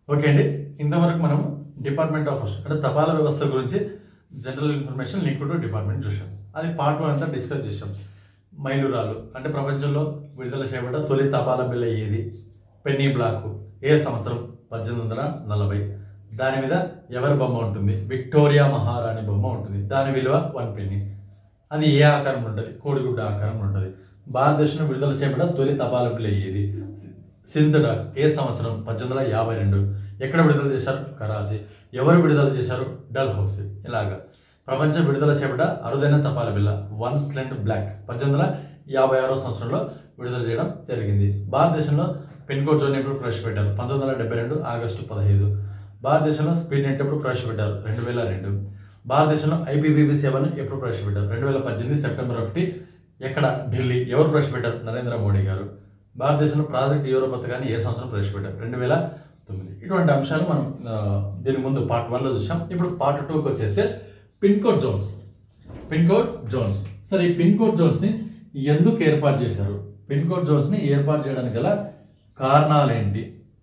Okay అండి ఇంతవరకు మనం డిపార్ట్మెంట్ ఆఫ్ పోస్ట్ అంటే తపాలా వ్యవస్థ గురించి general information link to department చూసాం అది పార్ట్ వన్ అంతా డిస్కస్ చేసాం మైలురాలు అంటే ప్రపంచంలో విడుదల చేయబడ్డ తొలి తపాలా బిల్ల ఏది పెన్నీ బ్లాక్ ఏ సంవత్సరం పద్దెనిమిది వందల నలభై దాని మీద ఎవరి బొమ్మ ఉంటుంది విక్టోరియా మహారాణి బొమ్మ ఉంటుంది దాని విలువ వన్ పెన్నీ అది ఏ ఆకారంలో ఉంటుంది కోడిగుడ్డ ఆకారంలో ఉంటుంది భారతదేశంలో విడుదల చేయబడ్డ తొలి తపాలా బిల్ల ఏది సింధ్ డాక్ ఏ సంవత్సరం పద్దెనిమిది వందల యాభై రెండు ఎక్కడ విడుదల చేశారు కరాచీ ఎవరు విడుదల చేశారు డల్ హౌస్ ఇలాగా ప్రపంచం విడుదల చేయబడ్డ అరుదైన తపాల బిల్ల వన్ స్లెంట్ బ్లాక్ పద్దెనిమిది వందల యాభై ఆరో సంవత్సరంలో విడుదల చేయడం జరిగింది భారతదేశంలో పిన్ కోడ్ జోన్ ఎప్పుడు ప్రవేశపెట్టారు పంతొమ్మిది వందల డెబ్బై రెండు ఆగస్టు పదహైదు భారతదేశంలో స్పీడ్ నెట్ ఎప్పుడు ప్రవేశపెట్టారు రెండు వేల రెండు భారతదేశంలో ఐపీబీబీ సేవను ఎప్పుడు ప్రవేశపెట్టారు రెండు వేల పద్దెనిమిది సెప్టెంబర్ ఒకటి ఎక్కడ ఢిల్లీ ఎవరు ప్రవేశపెట్టారు నరేంద్ర మోడీ గారు భారతదేశంలో ప్రాజెక్ట్ యూరో పథకాన్ని ఏ సంవత్సరం ప్రవేశపెట్టారు రెండు వేల తొమ్మిది ఇటువంటి అంశాలు మనం ఆ, దీని ముందు పార్ట్ వన్లో చూసాం ఇప్పుడు పార్ట్ టూకి వచ్చేస్తే pin code zones pin code zones సరే ఈ పిన్ కోడ్ జోన్స్ని ఎందుకు ఏర్పాటు చేశారు పిన్ కోడ్ జోన్స్ని ఏర్పాటు చేయడానికి గల కారణాలు ఏంటి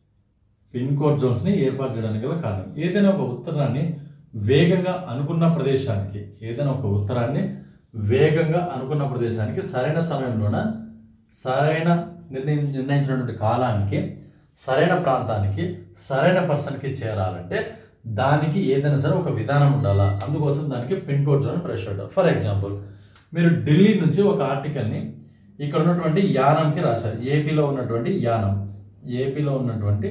పిన్ కోడ్ జోన్స్ని ఏర్పాటు చేయడానికి గల కారణం ఏదైనా ఒక ఉత్తరాన్ని వేగంగా అనుకున్న ప్రదేశానికి ఏదైనా ఒక ఉత్తరాన్ని వేగంగా అనుకున్న ప్రదేశానికి సరైన సమయంలోన సరైన నిర్ణయి నిర్ణయించినటువంటి కాలానికి సరైన ప్రాంతానికి సరైన పర్సన్కి చేరాలంటే దానికి ఏదైనా సరే ఒక విధానం ఉండాలా అందుకోసం దానికి పిన్ కోడ్ జోన్ ప్రవేశపెట్టారు ఫర్ ఎగ్జాంపుల్ మీరు ఢిల్లీ నుంచి ఒక ఆర్టికల్ని ఇక్కడ ఉన్నటువంటి యానంకి రాశారు ఏపీలో ఉన్నటువంటి యానం ఏపీలో ఉన్నటువంటి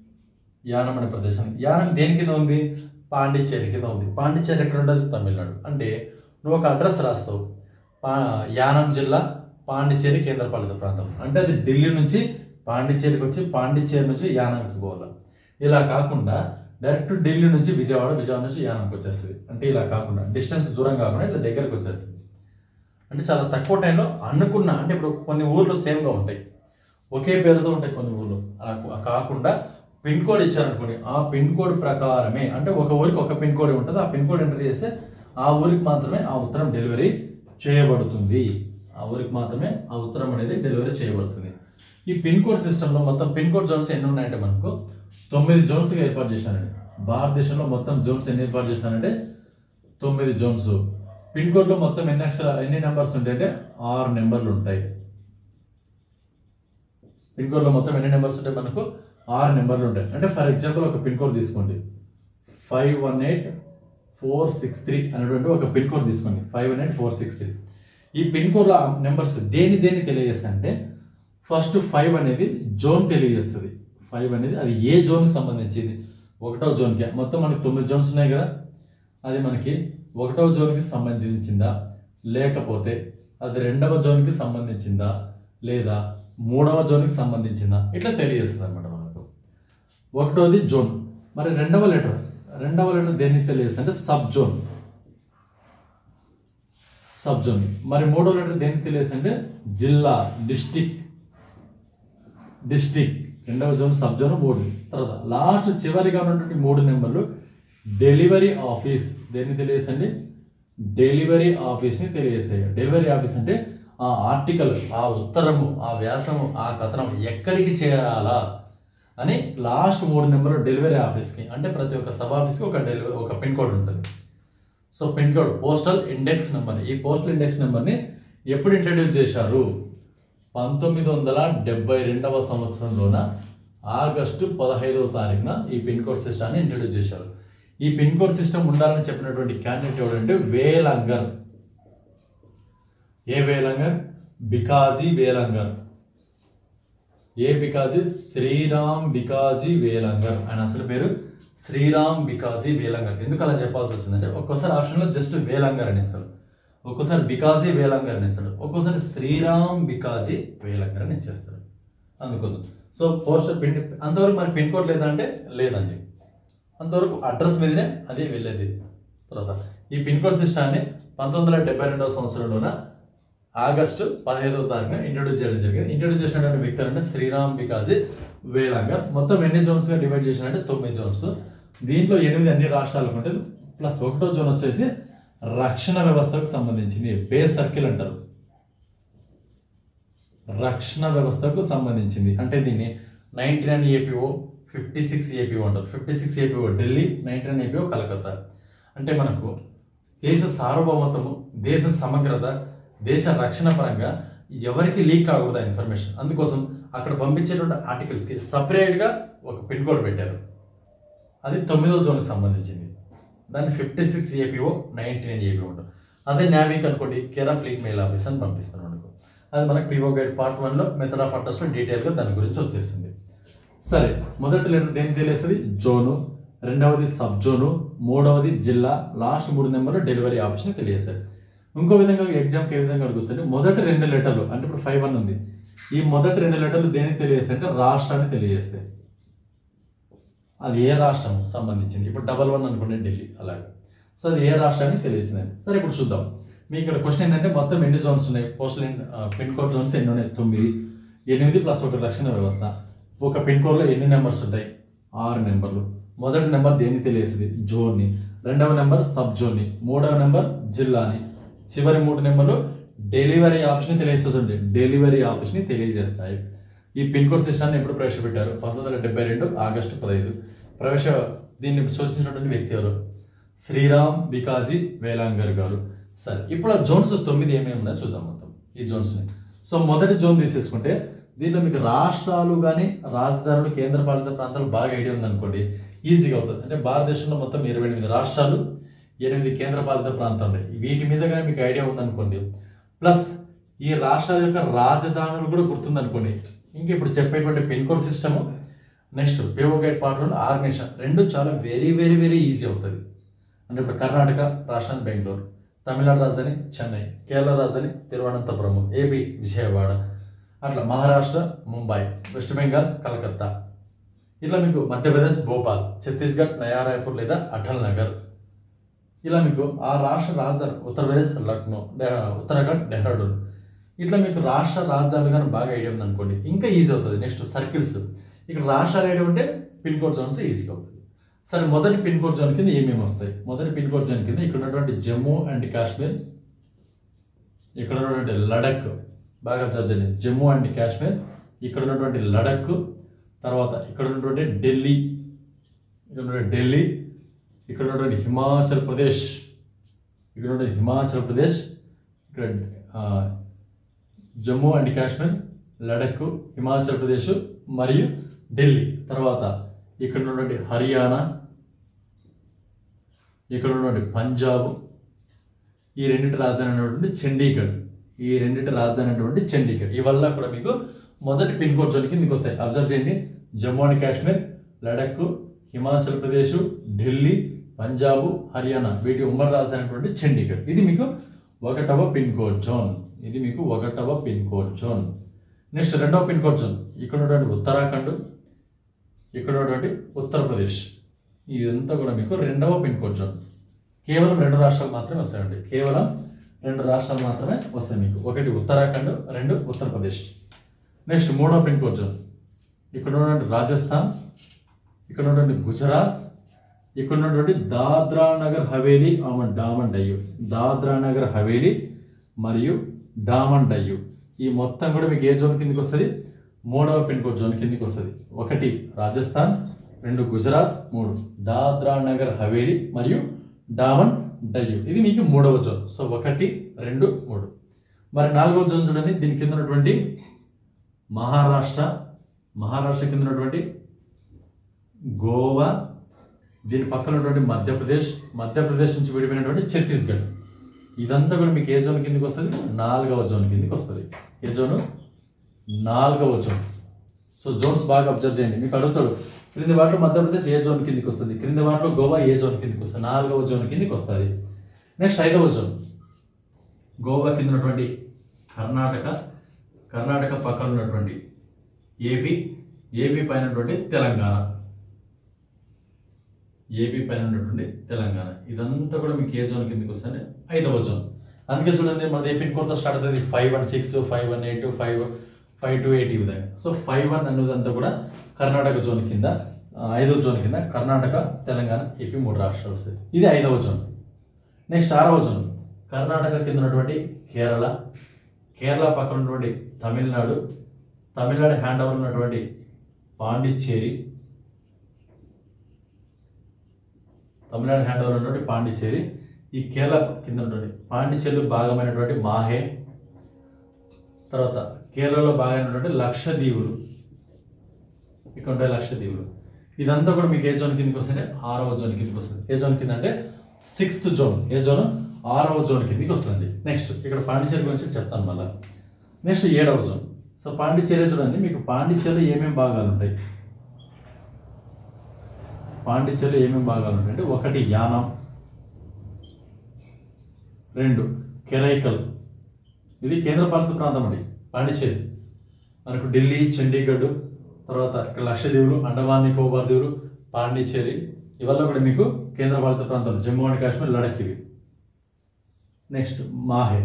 యానం అనే ప్రదేశం యానం దేని కింద ఉంది పాండిచ్చేరి కింద ఉంది పాండిచ్చేరి ఎక్కడ ఉంటుంది తమిళనాడు అంటే నువ్వు ఒక అడ్రస్ రాస్తావు పా యానం జిల్లా పాండిచ్చేరి కేంద్రపాలిత ప్రాంతం అంటే అది ఢిల్లీ నుంచి పాండిచ్చేరికి వచ్చి పాండిచ్చేరి నుంచి యానంకి పోవాలి ఇలా కాకుండా డైరెక్ట్ ఢిల్లీ నుంచి విజయవాడ విజయవాడ నుంచి యానంకి వచ్చేస్తుంది అంటే ఇలా కాకుండా డిస్టెన్స్ దూరం కాకుండా ఇట్లా దగ్గరకు వచ్చేస్తుంది అంటే చాలా తక్కువ టైంలో అనుకున్న అంటే ఇప్పుడు కొన్ని ఊర్లు సేమ్గా ఉంటాయి ఒకే పేరుతో ఉంటాయి కొన్ని ఊర్లు అలా కాకుండా పిన్ కోడ్ ఇచ్చారనుకోండి ఆ పిన్ కోడ్ ప్రకారమే అంటే ఒక ఊరికి ఒక పిన్ కోడ్ ఉంటుంది ఆ పిన్ కోడ్ ఎంటర్ చేస్తే ఆ ఊరికి మాత్రమే ఆ ఉత్తరం డెలివరీ చేయబడుతుంది ఆ ఊరికి మాత్రమే ఆ ఉత్తరం అనేది డెలివరీ చేయబడుతుంది ఈ పిన్ కోడ్ సిస్టంలో మొత్తం పిన్ కోడ్ జోన్స్ ఎన్ని ఉన్నాయంటే మనకు తొమ్మిది జోన్స్గా ఏర్పాటు చేసినారండి భారతదేశంలో మొత్తం జోన్స్ ఎన్ని ఏర్పాటు చేసినారంటే తొమ్మిది జోన్స్ పిన్ కోడ్లో మొత్తం ఎన్ని అక్షర ఎన్ని నెంబర్స్ ఉంటాయంటే ఆరు నెంబర్లు ఉంటాయి పిన్ కోడ్లో మొత్తం ఎన్ని నెంబర్స్ ఉంటాయి మనకు ఆరు నెంబర్లు ఉంటాయి అంటే ఫర్ ఎగ్జాంపుల్ ఒక పిన్ కోడ్ తీసుకోండి five one eight four six three అనేటువంటి ఒక పిన్ కోడ్ తీసుకోండి five one eight four six three ఈ పిన్ కోడ్లో నెంబర్స్ దేని దేని తెలియజేస్తాయి అంటే ఫస్ట్ ఫైవ్ అనేది జోన్ తెలియజేస్తుంది ఫైవ్ అనేది అది ఏ జోన్కి సంబంధించింది ఒకటో జోన్కి మొత్తం మనకి తొమ్మిది జోన్స్ ఉన్నాయి కదా అది మనకి ఒకటో జోన్కి సంబంధించిందా లేకపోతే అది రెండవ జోన్కి సంబంధించిందా లేదా మూడవ జోన్కి సంబంధించిందా ఇట్లా తెలియజేస్తుంది అనమాట మనకు ఒకటోది జోన్ మరి రెండవ లెటర్ రెండవ లెటర్ దేనికి తెలియజేస్తుంది అంటే సబ్ జోన్ సబ్ జోన్ మరి మూడో లెటర్ దేనికి తెలియజేస్తుంది అంటే జిల్లా డిస్టిక్ డిస్టిక్ రెండవ జోన్ సబ్ జోన్ మూడు తర్వాత లాస్ట్ చివరిగా ఉన్నటువంటి మూడు నెంబర్లు డెలివరీ ఆఫీస్ దేన్ని తెలియజేసండి డెలివరీ ఆఫీస్ని తెలియజేస్తాయి డెలివరీ ఆఫీస్ అంటే ఆ ఆర్టికల్ ఆ ఉత్తరము ఆ వ్యాసము ఆ కథనం ఎక్కడికి చేరాలా అని లాస్ట్ మూడు నెంబర్లు డెలివరీ ఆఫీస్కి అంటే ప్రతి ఒక్క సబ్ ఆఫీస్కి ఒక డెలివరీ ఒక పిన్ కోడ్ ఉంటుంది so pin code postal index number ఈ పోస్టల్ ఇండెక్స్ నెంబర్ని ఎప్పుడు ఇంట్రడ్యూస్ చేశారు పంతొమ్మిది వందల డెబ్బై రెండవ సంవత్సరంలోన ఆగస్టు పదహైదవ తారీఖున ఈ పిన్ కోడ్ సిస్టాన్ని ఇంట్రడ్యూస్ చేశారు ఈ పిన్ కోడ్ సిస్టమ్ ఉండాలని చెప్పినటువంటి క్యాండిడేట్ ఎవరంటే వేలంగర్ ఏ వేలంగర్ బికాజీ వేలంగర్ ఏ బికాజీ శ్రీరామ్ బికాజీ వేలంగర్ ఆయన అసలు పేరు శ్రీరామ్ బికాజీ వేలంగర్ ఎందుకు అలా చెప్పాల్సి వచ్చిందంటే ఒక్కోసారి ఆప్షన్లో జస్ట్ వేలంగర్ అని ఇస్తారు ఒక్కోసారి బికాజీ వేలంగర్ అని ఇస్తాడు ఒక్కోసారి శ్రీరామ్ బికాజీ వేలంగర్ అని ఇచ్చేస్తాడు అందుకోసం సో పోస్ట్ పిన్ అంతవరకు మరి పిన్ కోడ్ లేదంటే లేదండి అంతవరకు అడ్రస్ మీదనే అది వెళ్ళేది తర్వాత ఈ పిన్ కోడ్ సిస్టాన్ని పంతొమ్మిది వందల డెబ్బై రెండవ సంవత్సరంలోన ఆగస్టు పదహైదవ తారీఖున ఇంట్రొడ్యూస్ చేయడం జరిగింది ఇంట్రొడ్యూస్ చేసినటువంటి వ్యక్తి అంటే శ్రీరామ్ బికాజీ వేలాంగర్ మొత్తం ఎన్ని జోన్స్గా డివైడ్ చేసినట్టే తొమ్మిది జోన్స్ దీంట్లో ఎనిమిది అన్ని రాష్ట్రాలకు ఉంటుంది ప్లస్ ఒకటో జోన్ వచ్చేసి రక్షణ వ్యవస్థకు సంబంధించింది బేస్ సర్కిల్ అంటారు రక్షణ వ్యవస్థకు సంబంధించింది అంటే దీన్ని ninety nine APO fifty six AP ఉంటారు fifty six APO Delhi ninety nine APO Calcutta అంటే మనకు దేశ సార్వభౌమత్వము దేశ సమగ్రత దేశ రక్షణ పరంగా ఎవరికి లీక్ కాకూడదు ఆ ఇన్ఫర్మేషన్ అందుకోసం అక్కడ పంపించేటువంటి ఆర్టికల్స్కి సపరేట్గా ఒక పిన్ కోడ్ పెట్టారు అది తొమ్మిదో జోన్కి సంబంధించింది దాన్ని fifty six APO ninety nine AP ఉంటుంది అదే నావిక్ అనుకోండి care of fleet mail office అని పంపిస్తున్నాం అనుకో అది మనకి పిఓ గైడ్ పార్ట్ వన్లో మెథడ్ ఆఫ్ అడ్రస్లో డీటెయిల్గా దాని గురించి వచ్చేస్తుంది సరే మొదటి లెటర్ దేనికి తెలియస్తుంది జోను రెండవది సబ్ జోను మూడవది జిల్లా లాస్ట్ మూడు నెంబర్లు డెలివరీ ఆప్షన్ తెలియజేస్తారు ఇంకో విధంగా ఎగ్జామ్కి ఏ విధంగా అడుగుతుంది మొదటి రెండు లెటర్లు అంటే ఇప్పుడు ఫైవ్ వన్ ఉంది ఈ మొదటి రెండు లెటర్లు దేనికి తెలియజేస్తాయి అంటే రాష్ట్రాన్ని తెలియజేస్తాయి అది ఏ రాష్ట్రం సంబంధించింది ఇప్పుడు డబల్ వన్ అనుకోండి ఢిల్లీ అలాగే సో అది ఏ రాష్ట్రానికి తెలియజేసింది సరే ఇప్పుడు చూద్దాం మీకు ఇక్కడ క్వశ్చన్ ఏంటంటే మొత్తం ఎన్ని జోన్స్ ఉన్నాయి పోస్టల్ పిన్ కోడ్ జోన్స్ ఎన్ని ఉన్నాయి తొమ్మిది ఎనిమిది ప్లస్ ఒక రక్షణ వ్యవస్థ ఒక పిన్ కోడ్లో ఎన్ని నెంబర్స్ ఉంటాయి ఆరు నెంబర్లు మొదటి నెంబర్ దేన్ని తెలియజేస్తుంది జోన్ని రెండవ నెంబర్ సబ్ జోన్ని మూడవ నెంబర్ జిల్లాని చివరి మూడు నెంబర్లు డెలివరీ ఆప్షన్ తెలియజేస్తుంది డెలివరీ ఆప్షన్ తెలియజేస్తాయి ఈ పిన్ కోడ్ సిస్టాన్ని ఎప్పుడు ప్రవేశపెట్టారు పంతొమ్మిది వందల డెబ్బై రెండు ఆగస్టు పదహైదు ప్రవేశ దీన్ని సూచించినటువంటి వ్యక్తి ఎవరు శ్రీరామ్ బికాజీ వేలాంగర్ గారు సరే ఇప్పుడు ఆ జోన్స్ తొమ్మిది ఏమేమి ఉన్నాయో చూద్దాం మొత్తం ఈ జోన్స్ని సో మొదటి జోన్ తీసేసుకుంటే దీంట్లో మీకు రాష్ట్రాలు కానీ రాజధానులు కేంద్రపాలిత ప్రాంతాలు బాగా ఐడియా ఉందనుకోండి ఈజీగా అవుతుంది అంటే భారతదేశంలో మొత్తం ఇరవై ఎనిమిది రాష్ట్రాలు ఎనిమిది కేంద్రపాలిత ప్రాంతాలు ఉన్నాయి వీటి మీద కానీ మీకు ఐడియా ఉందనుకోండి ప్లస్ ఈ రాష్ట్రాల యొక్క రాజధానులు కూడా గుర్తుందనుకోండి ఇంక ఇప్పుడు చెప్పేటువంటి pin code system next PO guide పాటలు ఆర్గనైజేషన్ రెండు చాలా వెరీ వెరీ వెరీ ఈజీ అవుతుంది అంటే ఇప్పుడు కర్ణాటక రాష్ట్రాన్ని బెంగళూరు తమిళనాడు రాజధాని చెన్నై కేరళ రాజధాని తిరువనంతపురం ఏపీ విజయవాడ అట్లా మహారాష్ట్ర ముంబై వెస్ట్ బెంగాల్ కలకత్తా ఇట్లా మీకు మధ్యప్రదేశ్ భోపాల్ ఛత్తీస్గఢ్ నయా రాయ్పూర్ లేదా అటల్ నగర్ ఇలా మీకు ఆ రాష్ట్ర రాజధాని ఉత్తరప్రదేశ్ లక్నో డెహ్- ఉత్తరాఖండ్ డెహ్రాడూన్ ఇట్లా మీకు రాష్ట్ర రాజధానులు కానీ బాగా ఐడియా ఉందనుకోండి ఇంకా ఈజీ అవుతుంది నెక్స్ట్ సర్కిల్స్ ఇక్కడ రాష్ట్రాలు ఐడియా ఉంటే పిన్ కోడ్ జోన్స్ ఈజీగా అవుతుంది సరే మొదటి పిన్ కోడ్ జోన్ కింద ఏమేమి వస్తాయి మొదటి పిన్ కోడ్ జోన్ కింద ఇక్కడ ఉన్నటువంటి జమ్మూ అండ్ కాశ్మీర్ ఇక్కడ ఉన్నటువంటి లడక్ బాగా అబ్జర్వ్ చేయండి జమ్మూ అండ్ కాశ్మీర్ ఇక్కడ ఉన్నటువంటి లడక్ తర్వాత ఇక్కడ ఉన్నటువంటి ఢిల్లీ ఇక్కడ ఉన్నటువంటి ఢిల్లీ ఇక్కడ ఉన్నటువంటి హిమాచల్ ప్రదేశ్ ఇక్కడ ఉన్నటువంటి హిమాచల్ ప్రదేశ్ ఇక్కడ ఆ, జమ్మూ అండ్ కాశ్మీర్ లడక్ హిమాచల్ ప్రదేశ్ మరియు ఢిల్లీ తర్వాత ఇక్కడ ఉన్నటువంటి హర్యానా ఇక్కడ ఉన్నటువంటి పంజాబ్ ఈ రెండింటి రాజధాని అయినటువంటి చండీగఢ్ ఈ రెండింటి రాజధాని అయినటువంటి చండీగఢ్ ఇవల్ల కూడా మీకు మొదటి పిన్ కోడ్ జోన్ కిందకి వస్తాయి అబ్జర్వ్ చేయండి జమ్మూ అండ్ కాశ్మీర్ లడక్ హిమాచల్ ప్రదేశ్ ఢిల్లీ పంజాబ్ హర్యానా వీటి ఉమ్మడి రాజధాని అయినటువంటి చండీగఢ్ ఇది మీకు ఒకటవ పిన్ కోడ్ జోన్ ఇది మీకు ఒకటవ పిన్ కోడ్ జోన్ నెక్స్ట్ రెండవ పిన్ కోడ్ జోన్ ఇక్కడ ఉన్నటువంటి ఉత్తరాఖండ్ ఇక్కడ ఉన్నటువంటి ఉత్తరప్రదేశ్ ఇదంతా కూడా మీకు రెండవ పిన్ కోడ్ జోన్ కేవలం రెండు రాష్ట్రాలు మాత్రమే వస్తాయండి కేవలం రెండు రాష్ట్రాలు మాత్రమే వస్తాయి మీకు ఒకటి ఉత్తరాఖండ్ రెండు ఉత్తరప్రదేశ్ నెక్స్ట్ మూడవ పిన్ కోడ్ జోన్ ఇక్కడ ఉన్నటువంటి రాజస్థాన్ ఇక్కడ ఉన్నటువంటి గుజరాత్ ఇక్కడ ఉన్నటువంటి దాద్రా నగర్ హవేలీ ఆమె డామన్ డయ్యు దాద్రా నగర్ హవేలీ మరియు డామన్ డయ్యు ఈ మొత్తం కూడా మీకు ఏ జోన్ కిందకి వస్తుంది మూడవ పిన్ కోడ్ జోన్ కిందకి వస్తుంది ఒకటి రాజస్థాన్ రెండు గుజరాత్ మూడు దాద్రా నగర్ హవేలీ మరియు డామన్ డయ్యు ఇది మీకు మూడవ జోన్ సో ఒకటి రెండు మూడు మరి నాలుగవ జోన్ చూడండి దీని కింద ఉన్నటువంటి మహారాష్ట్ర మహారాష్ట్ర కింద ఉన్నటువంటి గోవా దీని పక్కన ఉన్నటువంటి మధ్యప్రదేశ్ మధ్యప్రదేశ్ నుంచి విడిపోయినటువంటి ఛత్తీస్గఢ్ ఇదంతా కూడా మీకు ఏ జోన్ కిందకి వస్తుంది నాలుగవ జోన్ కిందకి వస్తుంది ఏ జోను నాలుగవ జోన్ సో జోన్స్ బాగా అబ్జర్వ్ చేయండి మీకు అడుగుతాడు క్రింది వాటిలో మధ్యప్రదేశ్ ఏ జోన్ కిందకి వస్తుంది క్రింది వాటిలో గోవా ఏ జోన్ కిందకి వస్తుంది నాలుగవ జోన్ కిందకి వస్తుంది నెక్స్ట్ ఐదవ జోన్ గోవా కింద ఉన్నటువంటి కర్ణాటక కర్ణాటక పక్కన ఉన్నటువంటి ఏపీ ఏపీ పైన ఉన్నటువంటి తెలంగాణ ఏపీ పైన ఉన్నటువంటి తెలంగాణ ఇదంతా కూడా మీకు ఏ జోన్ కిందకి వస్తుంది ఐదవ జోన్ అందుకే చూడండి మనది ఏ పిన్ కోడ్తో స్టార్ట్ అవుతుంది five one six five one eight five five two eight ఈ విధంగా సో ఫైవ్ వన్ అన్నదంతా కూడా కర్ణాటక జోన్ కింద ఆ, ఐదవ జోన్ కింద కర్ణాటక తెలంగాణ ఏపీ మూడు రాష్ట్రాలు వస్తాయి ఇది ఐదవ జోన్ నెక్స్ట్ ఆరవ జోన్ కర్ణాటక కింద ఉన్నటువంటి కేరళ కేరళ పక్కన ఉన్నటువంటి తమిళనాడు తమిళనాడు హ్యాండ్ ఓవర్ ఉన్నటువంటి పాండిచ్చేరి తమిళనాడు హ్యాండ్ ఓవర్ ఉన్నటువంటి పాండిచ్చేరి ఈ కేరళ కింద ఉన్నటువంటి పాండిచ్చేరిలో భాగమైనటువంటి మాహే తర్వాత కేరళలో భాగమైనటువంటి లక్షద్వీపులు ఇక్కడ ఉంటాయి లక్షద్వీపులు ఇదంతా కూడా మీకు ఏ జోన్ కిందకి వస్తుంది ఆరవ జోన్ కిందకి వస్తుంది ఏ జోన్ కింద అంటే సిక్స్త్ జోన్ ఏ జోన్ ఆరవ జోన్ కిందకి వస్తుంది నెక్స్ట్ ఇక్కడ పాండిచ్చేరి గురించి చెప్తాను మళ్ళీ నెక్స్ట్ ఏడవ జోన్ సో పాండిచ్చేరి చూడండి మీకు పాండిచ్చేరిలో ఏమేమి భాగాలు ఉంటాయి పాండిచ్చేరిలో ఏమేమి భాగాలు ఉంటాయి అంటే ఒకటి యానం రెండు కెరైకల్ ఇది కేంద్రపాలిత ప్రాంతం అండి పాండిచ్చేరి మనకు ఢిల్లీ చండీగఢ్ తర్వాత ఇక్కడ లక్షద్వీపులు అండమాన్ నికోబార్ దీవులు పాండిచ్చేరి ఇవల్ల కూడా మీకు కేంద్రపాలిత ప్రాంతం జమ్మూ అండ్ కాశ్మీర్ లడక్ ఇవి నెక్స్ట్ మాహే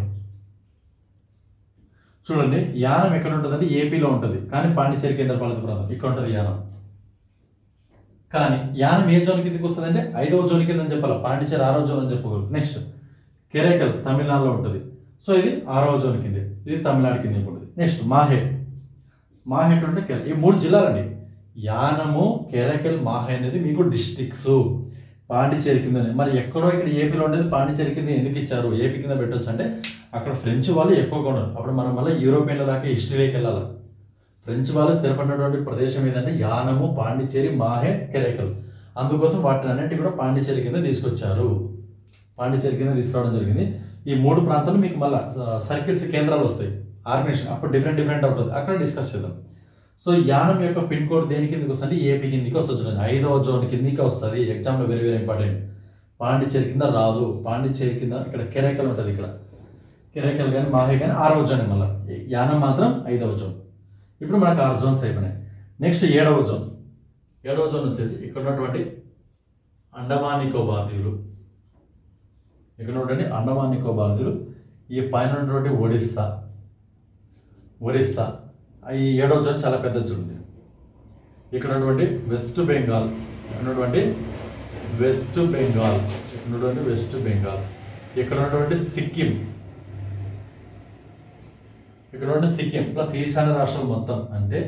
చూడండి యానం ఎక్కడ ఉంటుందంటే ఏపీలో ఉంటుంది కానీ పాండిచ్చేరి కేంద్రపాలిత ప్రాంతం ఇక్కడ ఉంటుంది యానం కానీ యానం ఏ జోన్ కిందకి వస్తుందంటే ఐదవ జోన్ కింద అని చెప్పాలి పాండిచ్చేరి ఆరవ జోన్ అని చెప్పగలరు నెక్స్ట్ కెరైకల్ తమిళనాడులో ఉంటుంది సో ఇది ఆరవ జోన్ కింద ఇది తమిళనాడు కింద ఉంటుంది నెక్స్ట్ మాహే మాహే అంటే కేరళ ఈ మూడు జిల్లాలండి యానము కేరకల్ మాహే అనేది మీకు డిస్ట్రిక్ట్స్ పాండిచేరి కింద మరి ఎక్కడో ఇక్కడ ఏపీలో ఉండేది పాండిచేరి కింద ఎందుకు ఇచ్చారు ఏపీ కింద పెట్టొచ్చు అంటే అక్కడ ఫ్రెంచ్ వాళ్ళు ఎక్కువగా ఉన్నారు అప్పుడు మనం మళ్ళీ యూరోపియన్ల దాకా హిస్టరీలోకి వెళ్ళాలి ఫ్రెంచ్ వాళ్ళు స్థిరపడినటువంటి ప్రదేశం ఏదంటే యానము పాండిచ్చేరి మాహే కెరేకల్ అందుకోసం వాటిని అన్నింటి కూడా పాండిచ్చేరి కింద తీసుకొచ్చారు పాండిచ్చేరి కింద తీసుకురావడం జరిగింది ఈ మూడు ప్రాంతాలు మీకు మళ్ళీ సర్కిల్స్ కేంద్రాలు వస్తాయి ఆర్గనైజేషన్ అప్పుడు డిఫరెంట్ డిఫరెంట్ ఉంటుంది అక్కడ డిస్కస్ చేద్దాం సో యానం యొక్క పిన్ కోడ్ దేని కిందకి వస్తుంది ఏపీ కిందకి వస్తుంది చూడండి ఐదవ జోన్ కిందకి వస్తుంది ఎగ్జామ్లో వెరీ వెరీ ఇంపార్టెంట్ పాండిచ్చేరి కింద రాదు పాండిచ్చేరి కింద ఇక్కడ కెరైకల్ ఉంటుంది ఇక్కడ కెరైకల్ కానీ మాహే కానీ ఆరవ జోన్ మళ్ళీ యానం మాత్రం ఐదవ జోన్ ఇప్పుడు మనకు ఆరు జోన్స్ అయిపోయినాయి నెక్స్ట్ ఏడవ జోన్ ఏడవ జోన్ వచ్చేసి ఇక్కడ ఉన్నటువంటి అండమాన్ నికోబార్ దీవులు ఇక్కడ ఉన్నటువంటి అండమాన్ నికోబార్ దీవులు ఈ పైన ఉన్నటువంటి ఒడిస్సా ఒరిస్సా ఈ ఏడవ జోన్ చాలా పెద్ద జోన్ ఇది. ఇక్కడ ఉన్నటువంటి వెస్ట్ బెంగాల్ ఇక్కడ ఉన్నటువంటి వెస్ట్ బెంగాల్ ఇక్కడ ఉన్నటువంటి వెస్ట్ బెంగాల్ ఇక్కడ ఉన్నటువంటి సిక్కిం ఇక్కడ ఉన్నటువంటి సిక్కిం ప్లస్ ఈశాన్య రాష్ట్రాలు మొత్తం అంటే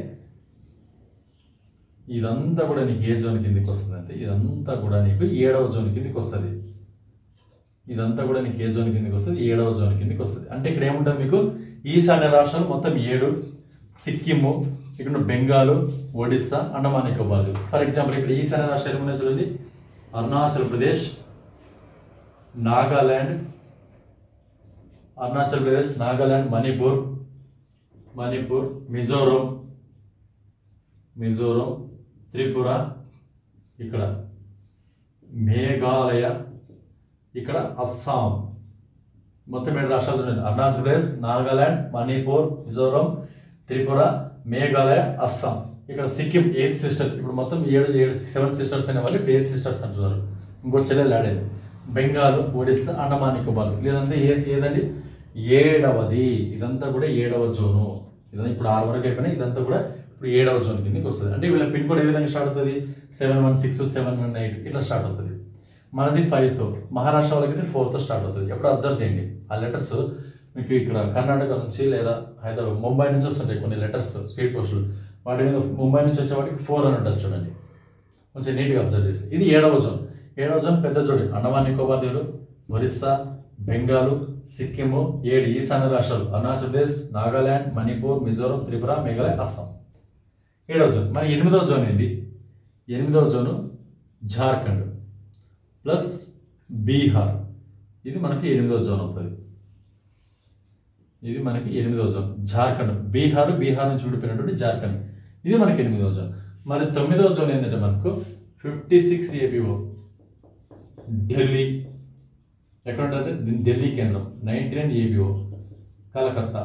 ఇదంతా కూడా నీకు ఏ జోన్ కిందకి వస్తుంది అంటే ఇదంతా కూడా నీకు ఏడవ జోన్ కిందకి వస్తుంది ఇదంతా కూడా నీకు ఏ జోన్ కిందకి వస్తుంది ఏడవ జోన్ కిందకి వస్తుంది అంటే ఇక్కడ ఏముంటుంది మీకు ఈశాన్య రాష్ట్రాలు మొత్తం ఏడు సిక్కిము ఇక్కడ బెంగాల్ ఒడిస్సా అండమాన్ నికోబార్ ఫర్ ఎగ్జాంపుల్ ఇక్కడ ఈశాన్య రాష్ట్రాలు ఏమున్నాయి చూడండి అరుణాచల్ ప్రదేశ్ నాగాల్యాండ్ అరుణాచల్ ప్రదేశ్ నాగాల్యాండ్ మణిపూర్ మణిపూర్ మిజోరం మిజోరం త్రిపుర ఇక్కడ మేఘాలయ ఇక్కడ అస్సాం మొత్తం ఏడు రాష్ట్రాలు ఉన్నాయి అరుణాచల్ ప్రదేశ్ నాగాలాండ్ మణిపూర్ మిజోరం త్రిపుర మేఘాలయ అస్సాం ఇక్కడ సిక్కిం ఎయిత్ సిస్టర్ ఇప్పుడు మొత్తం ఏడు ఏడు సెవెన్ సిస్టర్స్ అనే వాళ్ళు ఇప్పుడు ఎయిత్ సిస్టర్స్ అంటున్నారు ఇంకో చెల్లెలు ఆడేది బెంగాల్ ఒడిస్సా అండమాన్ నికోబార్ లేదంటే ఏ ఏదండి ఏడవది ఇదంతా కూడా ఏడవ జోను ఇదంతా ఇప్పుడు ఆరు వరకు అయిపోయినాయి ఇదంతా కూడా ఇప్పుడు ఏడవ జోన్ కిందకి వస్తుంది అంటే వీళ్ళ పిన్ కోడ్ ఏ విధంగా స్టార్ట్ అవుతుంది seven one six seven one eight ఇట్లా స్టార్ట్ అవుతుంది మనది ఫైవ్తో మహారాష్ట్ర వాళ్ళకి ఫోర్త్ స్టార్ట్ అవుతుంది ఎప్పుడు అబ్జర్వ్ చేయండి ఆ లెటర్స్ మీకు ఇక్కడ కర్ణాటక నుంచి లేదా హైదరాబాద్ ముంబై నుంచి వస్తుంటాయి కొన్ని లెటర్స్ స్పీడ్ పోస్టులు వాటి మీద ముంబై నుంచి వచ్చే వాటికి ఫోర్ అని ఉంటుంది చూడండి కొంచెం నీట్గా అబ్జర్వ్ చేసి ఇది ఏడవ జోన్ ఏడవ జోన్ పెద్ద జోడి అండమాన్ నికోబార్ దీవులు ఒరిస్సా బెంగాలు సిక్కిము ఏడు ఈశాన్య రాష్ట్రాలు అరుణాచల్ ప్రదేశ్ నాగాలాండ్ మణిపూర్ మిజోరం త్రిపుర మేఘాలయ అస్సాం ఏడవ జోన్ మరి ఎనిమిదవ జోన్ ఏంటి ఎనిమిదవ జోను జార్ఖండ్ ప్లస్ బీహార్ ఇది మనకి ఎనిమిదవ జోన్ అవుతుంది ఇది మనకి ఎనిమిదవ జోన్ జార్ఖండ్ బీహార్ బీహార్ నుంచి విడిపోయినటువంటి జార్ఖండ్ ఇది మనకి ఎనిమిదవ జోన్ మరి తొమ్మిదవ జోన్ ఏంటంటే మనకు ఫిఫ్టీ సిక్స్ ఏపీఓ ఢిల్లీ ఎక్కడ ఉంటుంది ఢిల్లీ కేంద్రం నైన్టీ నైన్ ఏపీఓ కలకత్తా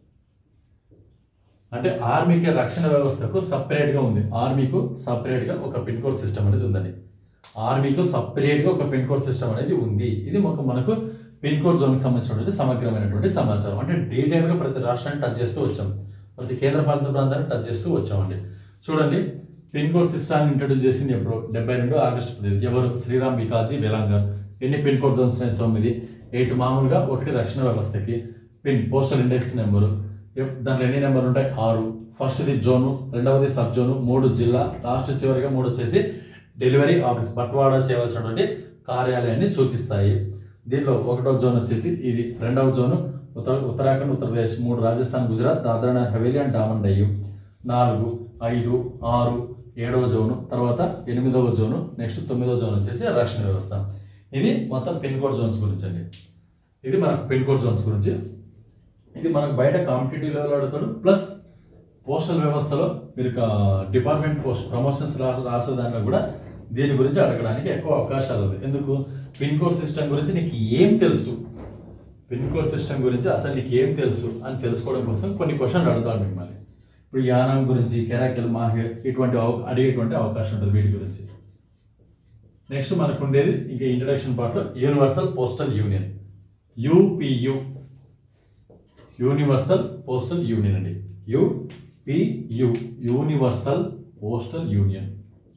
అంటే ఆర్మీకి రక్షణ వ్యవస్థకు సపరేట్గా ఉంది ఆర్మీకు సపరేట్గా ఒక పిన్ కోడ్ సిస్టమ్ అనేది ఉందండి ఆర్మీకు సపరేట్గా ఒక పిన్ కోడ్ సిస్టమ్ అనేది ఉంది ఇది ఒక మనకు పిన్ కోడ్ జోన్కి సంబంధించినటువంటి సమగ్రమైనటువంటి సమాచారం అంటే డీటెయిల్గా ప్రతి రాష్ట్రాన్ని టచ్ చేస్తూ వచ్చాం ప్రతి కేంద్ర పాలిత ప్రాంతాన్ని టచ్ చేస్తూ వచ్చామండి చూడండి పిన్ కోడ్ సిస్టాన్ని ఇంట్రడ్యూస్ చేసింది ఎప్పుడు డెబ్బై రెండు ఆగస్టు పదిహేను ఎవరు శ్రీరామ్ వికాజీ వెలాంగర్ ఎన్ని పిన్ కోడ్ జోన్స్ ఉన్నాయి తొమ్మిది ఎయిట్ మామూలుగా ఒకటి రక్షణ వ్యవస్థకి పిన్ పోస్టల్ ఇండెక్స్ నెంబరు ఎప్- దాంట్లో ఎన్ని నెంబర్లు ఉంటాయి ఆరు ఫస్ట్ది జోను రెండవది సబ్ జోను మూడు జిల్లా లాస్ట్ చివరిగా మూడు వచ్చేసి డెలివరీ ఆఫీస్ బట్వాడా చేయవలసినటువంటి కార్యాలయాన్ని సూచిస్తాయి దీంట్లో ఒకటో జోన్ వచ్చేసి ఇది రెండవ జోను ఉత్తర ఉత్తరాఖండ్ ఉత్తరప్రదేశ్ మూడు రాజస్థాన్ గుజరాత్ దాద్రా నగర్ హవేలీ అండ్ డామన్ డయ్యు నాలుగు ఐదు ఆరు ఏడవ జోను తర్వాత ఎనిమిదవ జోను నెక్స్ట్ తొమ్మిదవ జోన్ వచ్చేసి రక్షణ వ్యవస్థ ఇది మొత్తం పిన్ కోడ్ జోన్స్ గురించి అండి ఇది మనకు పిన్ కోడ్ జోన్స్ గురించి ఇది మనకు బయట కాంపిటేటివ్ లెవెల్ అడుగుతాడు ప్లస్ పోస్టల్ వ్యవస్థలో మీరు డిపార్ట్మెంట్ పోస్ట్ ప్రమోషన్స్ రాసే రాసే దాంట్లో కూడా దీని గురించి అడగడానికి ఎక్కువ అవకాశాలు ఉంది ఎందుకు పిన్ కోడ్ సిస్టమ్ గురించి నీకు ఏం తెలుసు పిన్ కోడ్ సిస్టమ్ గురించి అసలు నీకు ఏం తెలుసు అని తెలుసుకోవడం కోసం కొన్ని క్వశ్చన్లు అడుగుతాడు మిమ్మల్ని ఇప్పుడు యానం గురించి కెరాకిల్ మాహే ఇటువంటి అవ- అడిగేటువంటి అవకాశం ఉంటుంది వీటి గురించి నెక్స్ట్ మనకు ఉండేది ఇంకా ఇంట్రడక్షన్ పార్ట్లో universal postal union UPU universal postal union అండి UPU universal postal union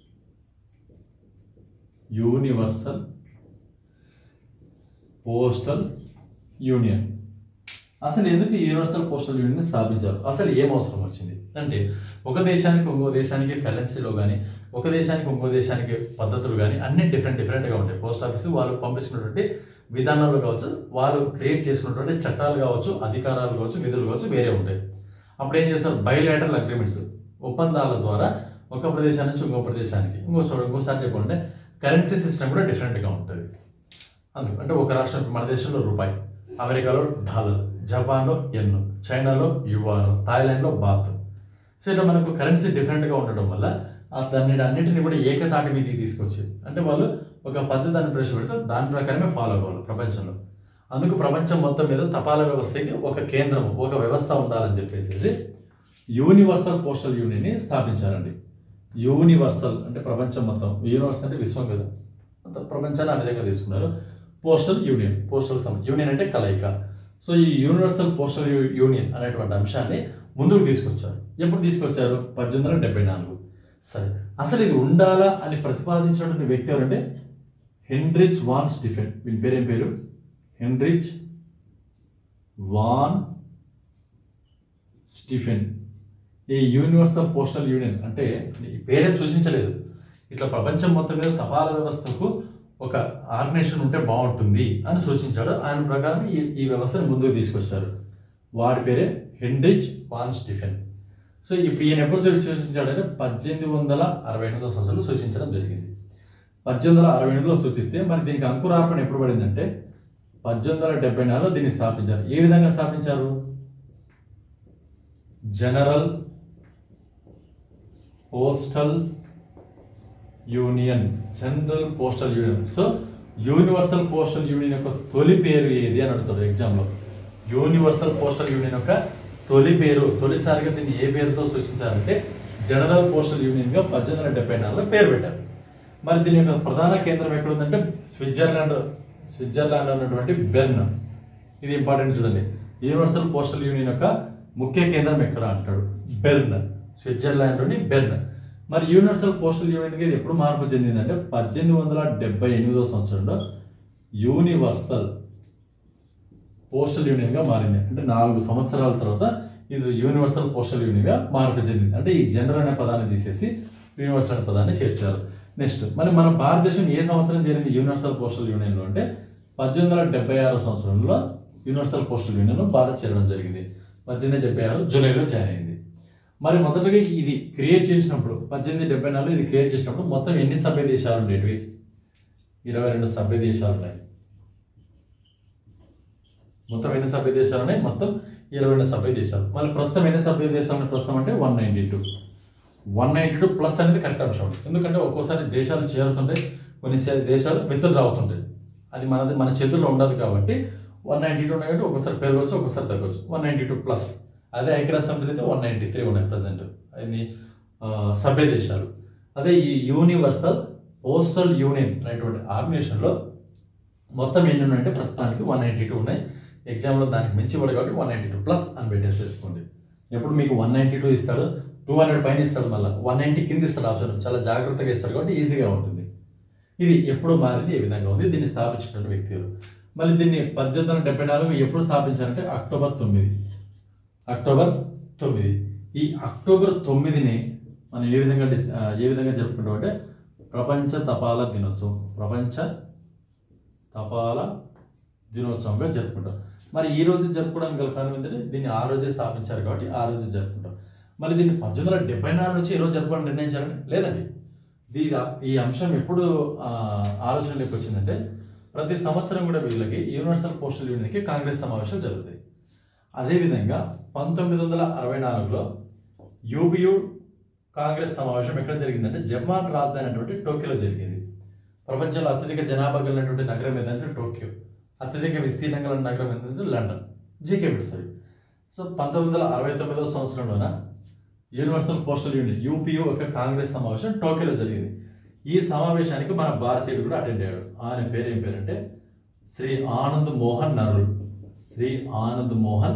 universal postal union అసలు ఎందుకు యూనివర్సల్ పోస్టల్ యూనియన్ స్థాపించారు అసలు ఏం అవసరం వచ్చింది అంటే ఒక దేశానికి ఇంకో దేశానికి కరెన్సీలో కానీ ఒక దేశానికి ఇంకో దేశానికి పద్ధతులు కానీ అన్ని డిఫరెంట్ డిఫరెంట్గా ఉంటాయి పోస్ట్ ఆఫీస్ వాళ్ళు పంపించినటువంటి విధానాలు కావచ్చు వాళ్ళు క్రియేట్ చేసుకున్నటువంటి చట్టాలు కావచ్చు అధికారాలు కావచ్చు విధులు కావచ్చు వేరే ఉంటాయి అప్పుడు ఏం చేస్తారు బయోలేటరల్ అగ్రిమెంట్స్ ఒప్పందాల ద్వారా ఒక ప్రదేశం నుంచి ఇంకో ప్రదేశానికి ఇంకో చోట ఇంకోసారి చెప్పాలంటే కరెన్సీ సిస్టమ్ కూడా డిఫరెంట్గా ఉంటుంది అందుకు అంటే ఒక రాష్ట్రం మన దేశంలో రూపాయి అమెరికాలో డాలర్ జపాన్లో ఎన్ను చైనాలో యువాను థాయిలాండ్లో బాత్ సో ఇట్లా మనకు కరెన్సీ డిఫరెంట్గా ఉండడం వల్ల ఆ దాన్ని అన్నింటిని కూడా ఏకతాటి మీదకి తీసుకొచ్చి అంటే వాళ్ళు ఒక పద్ధతిని ప్రవేశపెడితే దాని ప్రకారమే ఫాలో అవ్వాలి ప్రపంచంలో అందుకు ప్రపంచం మొత్తం మీద తపాలా వ్యవస్థకి ఒక కేంద్రం ఒక వ్యవస్థ ఉండాలని చెప్పేసి యూనివర్సల్ పోస్టల్ యూనియన్ని స్థాపించారండి యూనివర్సల్ అంటే ప్రపంచం మొత్తం యూనివర్సల్ అంటే విశ్వం కదా అంత ప్రపంచాన్ని ఆ విధంగా తీసుకున్నారు postal union postal sum union అంటే కలయిక సో ఈ యూనివర్సల్ పోస్టల్ యూ- యూనియన్ అనేటువంటి అంశాన్ని ముందుకు తీసుకొచ్చారు ఎప్పుడు తీసుకొచ్చారు పద్దెనిమిది వందల డెబ్బై నాలుగు సరే అసలు ఇది ఉండాలా అని ప్రతిపాదించినటువంటి వ్యక్తి ఎవరంటే హెన్రిచ్ వాన్ స్టిఫెన్ వీని పేరేం పేరు హెన్రిచ్ వాన్ స్టిఫెన్ ఈ యూనివర్సల్ పోస్టల్ యూనియన్ అంటే ఈ పేరేం సూచించలేదు ఇట్లా ప్రపంచం మొత్తం మీద తపాలా వ్యవస్థకు ఒక ఆర్గనైజేషన్ ఉంటే బాగుంటుంది అని సూచించాడు ఆయన ప్రకారం ఈ ఈ వ్యవస్థను ముందుకు తీసుకొచ్చారు వాడి పేరే హెన్రిచ్ వాన్ స్టిఫెన్ సో ఇప్పుడు ఈయన ఎప్పుడు సూచించాడంటే పద్దెనిమిది వందల అరవై ఎనిమిదో సంవత్సరంలో సూచించడం జరిగింది పద్దెనిమిది వందల అరవై ఎనిమిదిలో సూచిస్తే మరి దీనికి అంకురార్పణ ఎప్పుడు పడిందంటే పద్దెనిమిది వందల డెబ్బై నాలుగులో దీన్ని స్థాపించారు ఏ విధంగా స్థాపించారు general postal union general postal union so universal postal union యొక్క తొలి పేరు ఏది అని అడుగుతాడు ఎగ్జామ్లో యూనివర్సల్ పోస్టల్ యూనియన్ యొక్క తొలి పేరు తొలిసారిగా దీన్ని ఏ పేరుతో సూచించారంటే జనరల్ పోస్టల్ యూనియన్గా పద్దెనిమిది వందల డెబ్బై నాలుగులో పేరు పెట్టారు మరి దీని యొక్క ప్రధాన కేంద్రం ఎక్కడ ఉందంటే స్విట్జర్లాండ్ స్విట్జర్లాండ్ ఉన్నటువంటి బెర్న్ ఇది ఇంపార్టెంట్ చూడండి యూనివర్సల్ పోస్టల్ యూనియన్ యొక్క ముఖ్య కేంద్రం ఎక్కడ అంటాడు బెర్న్ స్విట్జర్లాండ్లోని బెర్న్ మరి యూనివర్సల్ పోస్టల్ యూనియన్కి ఇది ఎప్పుడు మార్పు చెందిందంటే పద్దెనిమిది వందల డెబ్బై ఎనిమిదో సంవత్సరంలో యూనివర్సల్ పోస్టల్ యూనియన్గా మారింది అంటే నాలుగు సంవత్సరాల తర్వాత ఇది యూనివర్సల్ పోస్టల్ యూనియన్గా మార్పు చెందింది అంటే ఈ జనరల్ అనే పదాన్ని తీసేసి యూనివర్సల్ అనే పదాన్ని చేర్చారు నెక్స్ట్ మరి మన భారతదేశం ఏ సంవత్సరం చేరింది యూనివర్సల్ పోస్టల్ యూనియన్లో అంటే పద్దెనిమిది వందల డెబ్బై ఆరో సంవత్సరంలో యూనివర్సల్ పోస్టల్ యూనియన్లో భారత్ చేరడం జరిగింది పద్దెనిమిది డెబ్బై ఆరు జూలైలో జాయిన్ అయింది మరి మొదటగా ఇది క్రియేట్ చేసినప్పుడు పద్దెనిమిది డెబ్బై నాలుగు ఇది క్రియేట్ చేసినప్పుడు మొత్తం ఎన్ని సభ్య దేశాలు ఉండేటివి ఇరవై రెండు సభ్య దేశాలు ఉన్నాయి మొత్తం ఎన్ని సభ్య దేశాలు ఉన్నాయి మొత్తం ఇరవై రెండు సభ్య దేశాలు మళ్ళీ ప్రస్తుతం ఎన్ని సభ్య దేశాలు ఉన్నాయి ప్రస్తుతం అంటే one ninety two one ninety two plus అనేది కరెక్ట్ అంశం ఎందుకంటే ఒక్కోసారి దేశాలు చేరుతుంటాయి కొన్ని సే- దేశాలు విత్డ్రా అవుతుంటాయి అది మనది మన చేతుల్లో ఉండదు కాబట్టి వన్ నైంటీ టూ ఉన్నాయి ఒక్కోసారి పెరగవచ్చు ఒక్కోసారి తగ్గవచ్చు వన్ నైంటీ టూ ప్లస్ అదే ఐక్యరాజ్య సమితి అయితే వన్ నైంటీ త్రీ ఉన్నాయి ప్రజెంట్ అది ఆ, సభ్య దేశాలు అదే ఈ యూనివర్సల్ పోస్టల్ యూనియన్ అనేటువంటి ఆర్గనైజేషన్లో మొత్తం ఎన్ని ఉన్నాయంటే ప్రస్తుతానికి వన్ నైంటీ టూ ఉన్నాయి ఎగ్జామ్లో దానికి మించి పడి కాబట్టి వన్ నైంటీ టూ ప్లస్ అని పెట్టేసేసుకోండి ఎప్పుడు మీకు వన్ నైంటీ టూ ఇస్తాడు టూ హండ్రెడ్ పైన ఇస్తాడు మళ్ళీ వన్ నైంటీ కింద ఇస్తాడు ఆప్షన్ చాలా జాగ్రత్తగా ఇస్తాడు కాబట్టి ఈజీగా ఉంటుంది ఇది ఎప్పుడు మారింది ఏ విధంగా ఉంది దీన్ని స్థాపించినటువంటి వ్యక్తులు మళ్ళీ దీన్ని పద్దెనిమిది వందల డెబ్బై నాలుగు ఎప్పుడు స్థాపించారంటే అక్టోబర్ తొమ్మిది అక్టోబర్ తొమ్మిది ఈ అక్టోబర్ తొమ్మిదిని మనం ఏ విధంగా డిస్ ఆ, ఏ విధంగా జరుపుకుంటాం అంటే ప్రపంచ తపాలా దినోత్సవం ప్రపంచ తపాలా దినోత్సవంగా జరుపుకుంటాం మరి ఈ రోజు జరుపుకోవడానికి గల కారణం ఏంటంటే దీన్ని ఆ రోజే స్థాపించారు కాబట్టి ఆ రోజు జరుపుకుంటాం మళ్ళీ దీన్ని పంతొమ్మిది వందల డెబ్బై నాలుగు నుంచి ఈ రోజు జరుపుకోవాలని నిర్ణయించారంటే లేదండి దీ ఈ అంశం ఎప్పుడు ఆ, ఆలోచనలోకి వచ్చిందంటే ప్రతి సంవత్సరం కూడా వీళ్ళకి యూనివర్సల్ పోస్టల్ యూనియన్కి కాంగ్రెస్ సమావేశాలు జరుగుతాయి అదేవిధంగా పంతొమ్మిది వందల అరవై నాలుగులో యూబియు కాంగ్రెస్ సమావేశం ఎక్కడ జరిగిందంటే జపాన్ రాజధాని అయినటువంటి టోక్యోలో జరిగింది ప్రపంచంలో అత్యధిక జనాభా కలిగినటువంటి నగరం ఏదంటే టోక్యో అత్యధిక విస్తీర్ణం గల నగరం ఏంటంటే లండన్ జీకే బిట్స్ అవి సో పంతొమ్మిది వందల అరవై తొమ్మిదవ సంవత్సరంలోన యూనివర్సల్ పోస్టల్ యూనియన్ యూపీయూ ఒక కాంగ్రెస్ సమావేశం టోక్యోలో జరిగింది ఈ సమావేశానికి మన భారతీయుడు కూడా అటెండ్ అయ్యాడు ఆయన పేరు ఏం పేరంటే శ్రీ ఆనంద్ మోహన్ నరుల్ శ్రీ ఆనంద్ మోహన్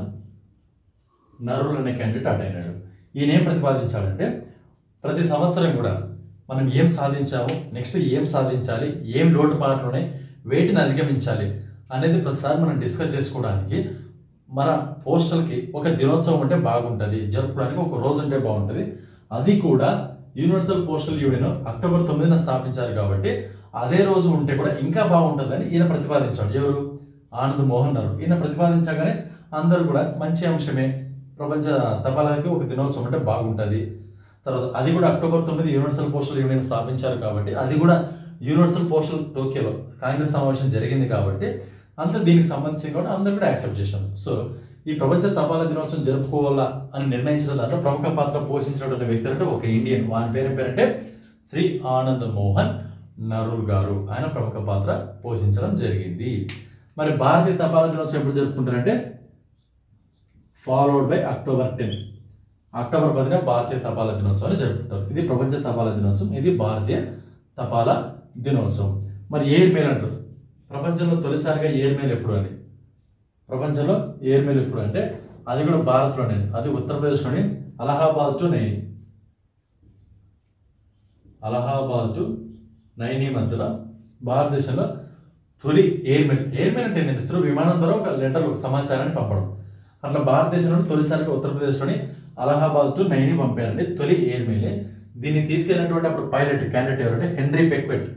నరుల్ అనే క్యాండిడేట్ అటెండ్ అయ్యాడు ఈయన ఏం ప్రతిపాదించాడంటే ప్రతి సంవత్సరం కూడా మనం ఏం సాధించాము నెక్స్ట్ ఏం సాధించాలి ఏం లోటుపాట్లు ఉన్నాయి వేటిని అధిగమించాలి అనేది ప్రతిసారి మనం డిస్కస్ చేసుకోవడానికి మన పోస్టల్కి ఒక దినోత్సవం ఉంటే బాగుంటుంది జరుపుకోవడానికి ఒక రోజు ఉంటే బాగుంటుంది అది కూడా యూనివర్సల్ పోస్టల్ యూనియన్ అక్టోబర్ తొమ్మిదిన స్థాపించారు కాబట్టి అదే రోజు ఉంటే కూడా ఇంకా బాగుంటుందని ఈయన ప్రతిపాదించాడు ఎవరు ఆనంద్ మోహన్ గారు ఈయన ప్రతిపాదించగానే అందరూ కూడా మంచి అంశమే ప్రపంచ తపాలాకి ఒక దినోత్సవం అంటే బాగుంటుంది తర్వాత అది కూడా అక్టోబర్ తొమ్మిది యూనివర్సల్ పోస్టల్ యూనియన్ స్థాపించారు కాబట్టి అది కూడా యూనివర్సల్ పోస్టల్ టోక్యోలో కాంగ్రెస్ సమావేశం జరిగింది కాబట్టి అంత దీనికి సంబంధించి కూడా అందరూ కూడా యాక్సెప్ట్ చేశారు సో ఈ ప్రపంచ తపాలా దినోత్సవం జరుపుకోవాలా అని నిర్ణయించిన దాంట్లో ప్రముఖ పాత్ర పోషించినటువంటి వ్యక్తి అంటే ఒక ఇండియన్ వాని పేరు ఏం పేరంటే శ్రీ ఆనంద్ మోహన్ నరూల్ గారు ఆయన ప్రముఖ పాత్ర పోషించడం జరిగింది మరి భారతీయ తపాలా దినోత్సవం ఎప్పుడు జరుపుకుంటారంటే followed by October ten October పదిన భారతీయ తపాలా దినోత్సవాన్ని జరుపుకుంటారు ఇది ప్రపంచ తపాలా దినోత్సవం ఇది భారతీయ తపాలా దినోత్సవం మరి ఎయిర్ మెయిల్ అంటారు ప్రపంచంలో తొలిసారిగా ఎయిర్ మెయిల్ ఎప్పుడు అని ప్రపంచంలో ఎయిర్ మెయిల్ ఎప్పుడు అంటే అది కూడా భారత్లోనే అది ఉత్తరప్రదేశ్లోని అలహాబాద్ టు నైని అలహాబాద్ టు నైని మధ్యలో భారతదేశంలో తొలి ఎయిర్ మెయిల్ ఎయిర్ మెయిల్ అంటే ఏంటంటే త్రూ విమానం ద్వారా ఒక లెటర్ సమాచారాన్ని పంపడం అట్లా భారతదేశంలో తొలిసారిగా ఉత్తరప్రదేశ్లోని అలహాబాద్ టు నైని పంపారండి తొలి ఎయిర్ మెయిల్ దీన్ని తీసుకెళ్ళినటువంటి అప్పుడు పైలట్ క్యాండిడేట్ ఎవరంటే హెన్రీ పెక్వెట్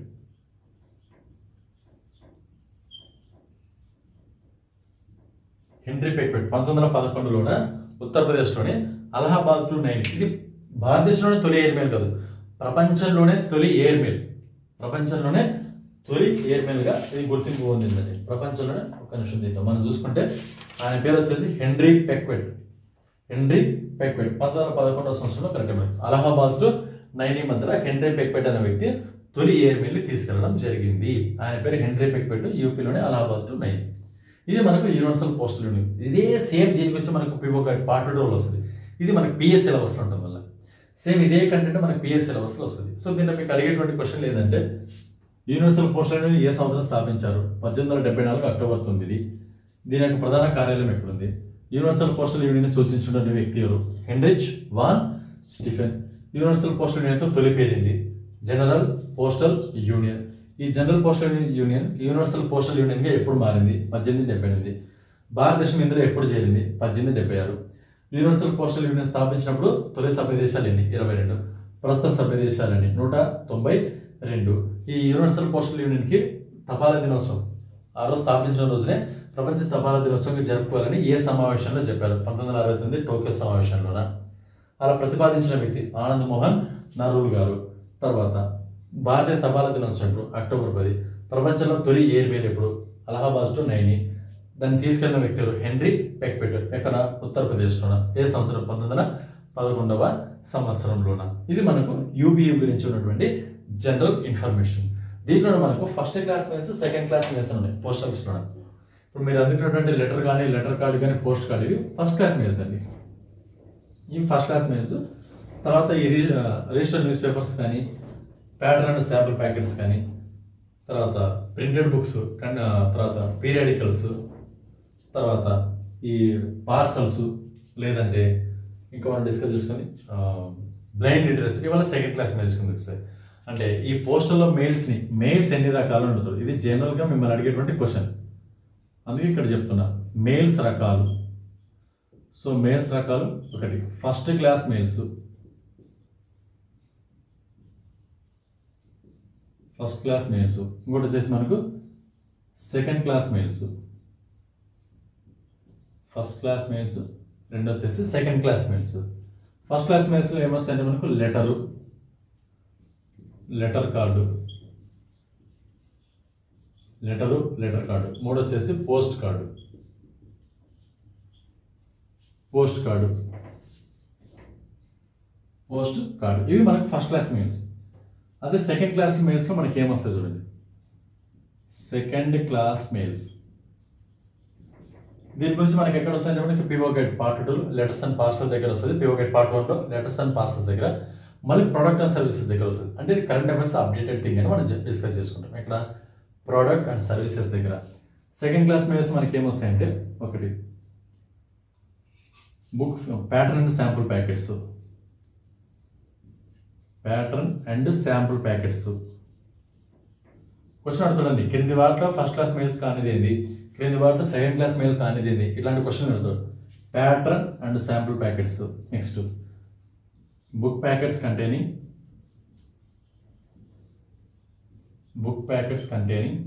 హెన్రీ పెక్వెట్ పంతొమ్మిది వందల పదకొండులోన ఉత్తరప్రదేశ్లోని అలహాబాద్ టు నైన్ ఇది భారతదేశంలోనే తొలి ఎయిర్ మెయిల్ కాదు ప్రపంచంలోనే తొలి ఎయిర్ మెయిల్ ప్రపంచంలోనే తొలి ఎయిర్ మెయిల్గా ఇది గుర్తింపు పొందిందండి ప్రపంచంలోనే ఒక నిమిషం దీంట్లో మనం చూసుకుంటే ఆయన పేరు వచ్చేసి హెన్రీ పెక్వెట్ హెన్రీ పెక్వెట్ పంతొమ్మిది వందల పదకొండవ సంవత్సరంలో కరెక్ట్ అలహాబాద్ టు నైనీ మధ్యలో హెన్రీ పెక్వెట్ అనే వ్యక్తి తొలి ఎయిర్ మెయిల్ని తీసుకెళ్లడం జరిగింది ఆయన పేరు హెన్రీ పెక్వెట్ యూపీలోనే అలహాబాద్ టు నైన్ ఇది మనకు యూనివర్సల్ పోస్టల్ యూనియన్ ఇదే సేమ్ దీని గురించి మనకు ఒక పార్ట్ రోల్ వస్తుంది ఇది మనకు పిఎస్ సిలబస్లో ఉండడం వల్ల సేమ్ ఇదే కంటెంట్ మనకు పిఎస్ సిలబస్లో వస్తుంది సో దీంట్లో మీకు అడిగేటువంటి క్వశ్చన్ ఏంటంటే యూనివర్సల్ పోస్టల్ యూనియన్ ఏ సంవత్సరం స్థాపించారు పద్దెనిమిది వందల డెబ్బై నాలుగు అక్టోబర్ తొమ్మిది దీని యొక్క ప్రధాన కార్యాలయం ఎక్కడుంది యూనివర్సల్ పోస్టల్ యూనియన్ సూచించినటువంటి వ్యక్తి ఎవరు Heinrich von Stephan universal postal union యొక్క తొలి పేరింది జనరల్ పోస్టల్ యూనియన్ ఈ general postal union universal postal యూనియన్గా ఎప్పుడు మారింది పద్దెనిమిది డెబ్బై ఎనిమిది భారతదేశం ఇందులో ఎప్పుడు చేరింది పద్దెనిమిది డెబ్బై ఆరు యూనివర్సల్ పోస్టల్ యూనియన్ స్థాపించినప్పుడు తొలి సభ్య దేశాలు ఎన్ని ఇరవై రెండు ప్రస్తుత సభ్య దేశాలు ఎన్ని నూట తొంభై రెండు ఈ యూనివర్సల్ పోస్టల్ యూనియన్కి తపాలా దినోత్సవం ఆ రోజు స్థాపించిన రోజునే ప్రపంచ తపాలా దినోత్సవంగా జరుపుకోవాలని ఏ సమావేశంలో చెప్పారు పంతొమ్మిది వందల అరవై తొమ్మిది టోక్యో సమావేశంలోన అలా ప్రతిపాదించిన వ్యక్తి ఆనంద్ మోహన్ నరూల్ గారు తర్వాత భారతీయ తపాలా దినోత్సవం ఇప్పుడు అక్టోబర్ పది ప్రపంచంలో తొలి ఎయిర్ మెయిల్ ఎప్పుడు అలహాబాద్ టు నైని దాన్ని తీసుకెళ్లిన వ్యక్తి ఎవరు హెన్రీ పెక్పెట్ ఎక్కడ ఉత్తరప్రదేశ్లోన ఏ సంవత్సరం పంతొమ్మిది వందల పదకొండవ సంవత్సరంలోన ఇది మనకు యూబీయూ గురించి ఉన్నటువంటి జనరల్ ఇన్ఫర్మేషన్ దీంట్లో మనకు first class mails second class mails ఉన్నాయి పోస్ట్ ఆఫీస్లో ఇప్పుడు మీరు అందుకున్నటువంటి లెటర్ కానీ లెటర్ కార్డు కానీ పోస్ట్ కార్డు ఇవి ఫస్ట్ క్లాస్ మెయిల్స్ అండి ఇవి ఫస్ట్ క్లాస్ మెయిల్స్ తర్వాత ఈ రి- ఆ, రిజిస్టర్డ్ న్యూస్ పేపర్స్ కానీ ప్యాటర్న్ అండ్ శాంపుల్ ప్యాకెట్స్ కానీ తర్వాత ప్రింటెడ్ బుక్స్ కన్- ఆ, తర్వాత పీరియాడికల్స్ తర్వాత ఈ పార్సల్స్ లేదంటే ఇంకా మనం డిస్కస్ చేసుకొని బ్లైండ్ లిటరేచర్ ఇవాళ సెకండ్ క్లాస్ మెయిల్స్ కింద వస్తాయి అంటే ఈ పోస్టల్లో మెయిల్స్ని మెయిల్స్ ఎన్ని రకాలు ఉంటుంది ఇది జనరల్గా మిమ్మల్ని అడిగేటువంటి క్వశ్చన్ అందుకే ఇక్కడ చెప్తున్నా మెయిల్స్ రకాలు సో మెయిల్స్ రకాలు ఒకటి first class mails first class mails ఇంకోటి వచ్చేసి మనకు second class mails first class mails రెండు వచ్చేసి second class mails first class మెయిల్స్లో ఏమొస్తాయంటే మనకు letter letter card letter letter card మూడు వచ్చేసి post card post card post card ఇవి మనకు ఫస్ట్ క్లాస్ మెయిల్స్ అదే సెకండ్ క్లాస్ మెయిల్స్లో మనకి ఏమొస్తాయి చూడండి సెకండ్ క్లాస్ మెయిల్స్ దీని గురించి మనకి ఎక్కడ వస్తాయంటే మనకి PO guide part two letters and parcel దగ్గర వస్తుంది పివో గైడ్ పార్ట్ వన్లో లెటర్స్ అండ్ పార్సల్స్ దగ్గర మళ్ళీ ప్రొడక్ట్ అండ్ సర్వీసెస్ దగ్గర వస్తుంది అంటే ఇది కరెంట్ అఫైర్స్ అప్డేటెడ్ థింగ్ అని మనం డిస్కస్ చేసుకుంటాం ఇక్కడ ప్రోడక్ట్ అండ్ సర్వీసెస్ దగ్గర సెకండ్ క్లాస్ మెయిల్స్ మనకి ఏమొస్తాయంటే ఒకటి books pattern and sample packets pattern and sample packets question అడుగుతాడండి క్రింది వాటిలో ఫస్ట్ క్లాస్ మెయిల్స్ కానిది ఏంది క్రింది వాటిలో సెకండ్ క్లాస్ మెయిల్ కానిది ఏంది ఇట్లాంటి క్వశ్చన్ అడుగుతాడు pattern and sample packets next book packets containing book packets containing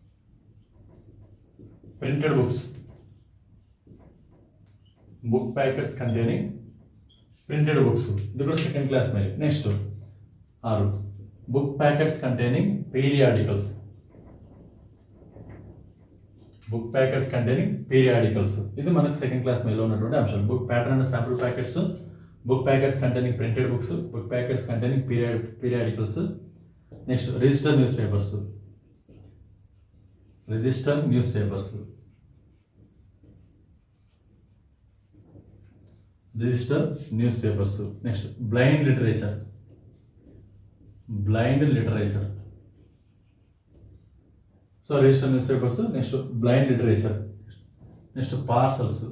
printed books book packets containing printed books ఇది కూడా సెకండ్ క్లాస్ మెయిల్ నెక్స్ట్ ఆరు book packets containing periodicals book packets containing periodicals ఇది మనకు second class మెయిల్లో ఉన్నటువంటి అంశాలు book pattern and sample packets book packets containing printed books book packets containing period periodicals next register news papers register news papers register news papers next blind literature blind literature so register news papers next blind literature next parcels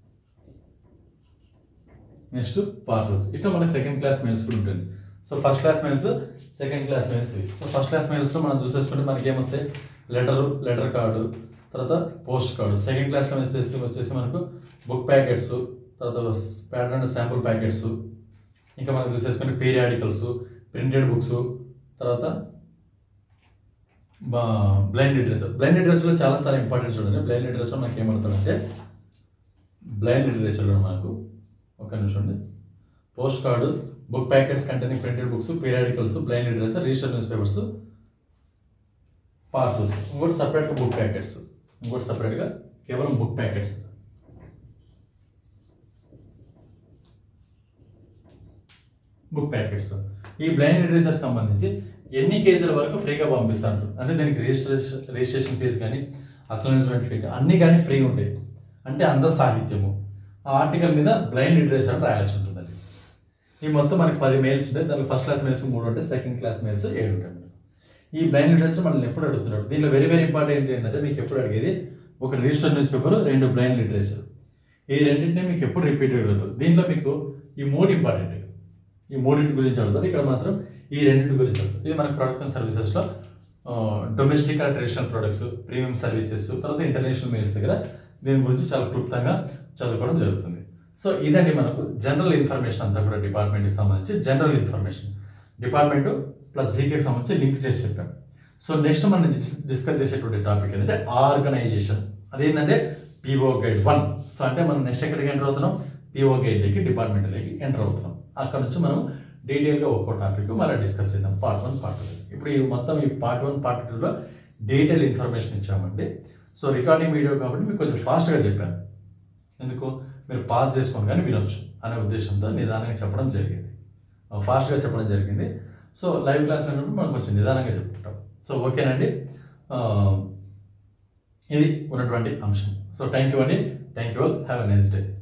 next parcels ఇట్లా మన second class mails కూడా ఉంటుంది so first class mails second class mails ఇవి so first class మెయిల్స్లో మనం చూసేసుకుంటే మనకి ఏమొస్తాయి లెటరు లెటర్ కార్డు తర్వాత పోస్ట్ కార్డు సెకండ్ క్లాస్లో మెసేజ్ వచ్చేసి మనకు బుక్ ప్యాకెట్స్ తర్వాత ప్యాటర్న్ శాంపుల్ ప్యాకెట్స్ ఇంకా మనం చూసేసుకుంటే పీరియాడికల్స్ ప్రింటెడ్ బుక్స్ తర్వాత బ్లైండ్ లిటరేచర్ బ్లైండ్ లిటరేచర్లో చాలా చాలా ఇంపార్టెంట్ చూడండి బ్లైండ్ లిటరేచర్ మనకి ఏమడుతుందంటే బ్లైండ్ లిటరేచర్లో మనకు ఒక నిమిషం అండి post card book packets containing printed books periodicals blind literature register news papers parcels ఇంకోటి సపరేట్గా బుక్ ప్యాకెట్స్ ఇంకోటి సపరేట్గా కేవలం బుక్ ప్యాకెట్స్ బుక్ ప్యాకెట్స్ ఈ బ్లైండ్ లిటరేచర్ సంబంధించి ఎన్ని కేజీల వరకు ఫ్రీగా పంపిస్తారు అంటే దీనికి రిజిస్ట్రేషన్ రిజిస్ట్రేషన్ ఫీజు కానీ అక్నాలజ్మెంట్ ఫీ అన్నీ కానీ ఫ్రీ ఉంటాయి అంటే అంత సాహిత్యము ఆ ఆర్టికల్ మీద బ్లైండ్ లిటరేచర్ అని రాయాల్సి ఉంటుందండి ఈ మొత్తం మనకి పది మెయిల్స్ ఉంటాయి దానికి ఫస్ట్ క్లాస్ మెయిల్స్ మూడు ఉంటాయి సెకండ్ క్లాస్ మెయిల్స్ ఏడు ఉంటాయి మనకి. ఈ బ్లైండ్ లిటరేచర్ మనల్ని ఎప్పుడు అడుగుతున్నాడు దీనిలో వెరీ వెరీ ఇంపార్టెంట్ ఏంటంటే మీకు ఎప్పుడు అడిగేది ఒక రిజిస్టర్ న్యూస్ పేపర్ రెండు బ్లైండ్ లిటరేచర్ ఈ రెండింటిని మీకు ఎప్పుడు రిపీట్ అడుగుతారు దీంట్లో మీకు ఈ మూడు ఇంపార్టెంట్ ఈ మూడింటి గురించి అడుగుతారు ఇక్కడ మాత్రం ఈ రెండింటి గురించి అడుగుతారు ఇది మనకి ప్రొడక్ట్ అండ్ సర్వీసెస్లో domestic and traditional products premium services తర్వాత ఇంటర్నేషనల్ మెయిల్స్ దగ్గర దీని గురించి చాలా క్లుప్తంగా చదువుకోవడం జరుగుతుంది సో ఇదండి మనకు జనరల్ ఇన్ఫర్మేషన్ అంతా కూడా డిపార్ట్మెంట్కి సంబంధించి జనరల్ ఇన్ఫర్మేషన్ డిపార్ట్మెంట్ ప్లస్ జీకేకి సంబంధించి లింక్ చేసి చెప్పాం సో నెక్స్ట్ మనం డిస్కస్ చేసేటువంటి టాపిక్ ఏంటంటే ఆర్గనైజేషన్ అదేంటంటే పిఓ గైడ్ వన్ సో అంటే మనం నెక్స్ట్ ఎక్కడికి ఎంటర్ అవుతున్నాం పిఓ గైడ్లోకి డిపార్ట్మెంట్లోకి ఎంటర్ అవుతున్నాం అక్కడ నుంచి మనం డీటెయిల్గా ఒక్కో టాపిక్ మళ్ళీ డిస్కస్ చేద్దాం పార్ట్ వన్ పార్ట్ టూ ఇప్పుడు ఈ మొత్తం ఈ పార్ట్ వన్ పార్ట్ టూలో డీటెయిల్ ఇన్ఫర్మేషన్ ఇచ్చామండి సో రికార్డింగ్ వీడియో కాబట్టి మీకు కొంచెం ఫాస్ట్గా చెప్పాను ఎందుకు మీరు పాస్ చేసుకొని కానీ వినొచ్చు అనే ఉద్దేశంతో నిదానంగా చెప్పడం జరిగింది ఫాస్ట్గా చెప్పడం జరిగింది సో లైవ్ క్లాస్లో ఉన్నప్పుడు మనం కొంచెం నిదానంగా చెప్పుకుంటాం సో ఓకేనండి ఆ, ఇది ఉన్నటువంటి అంశం సో థ్యాంక్ యూ అండి thank you all have a nice day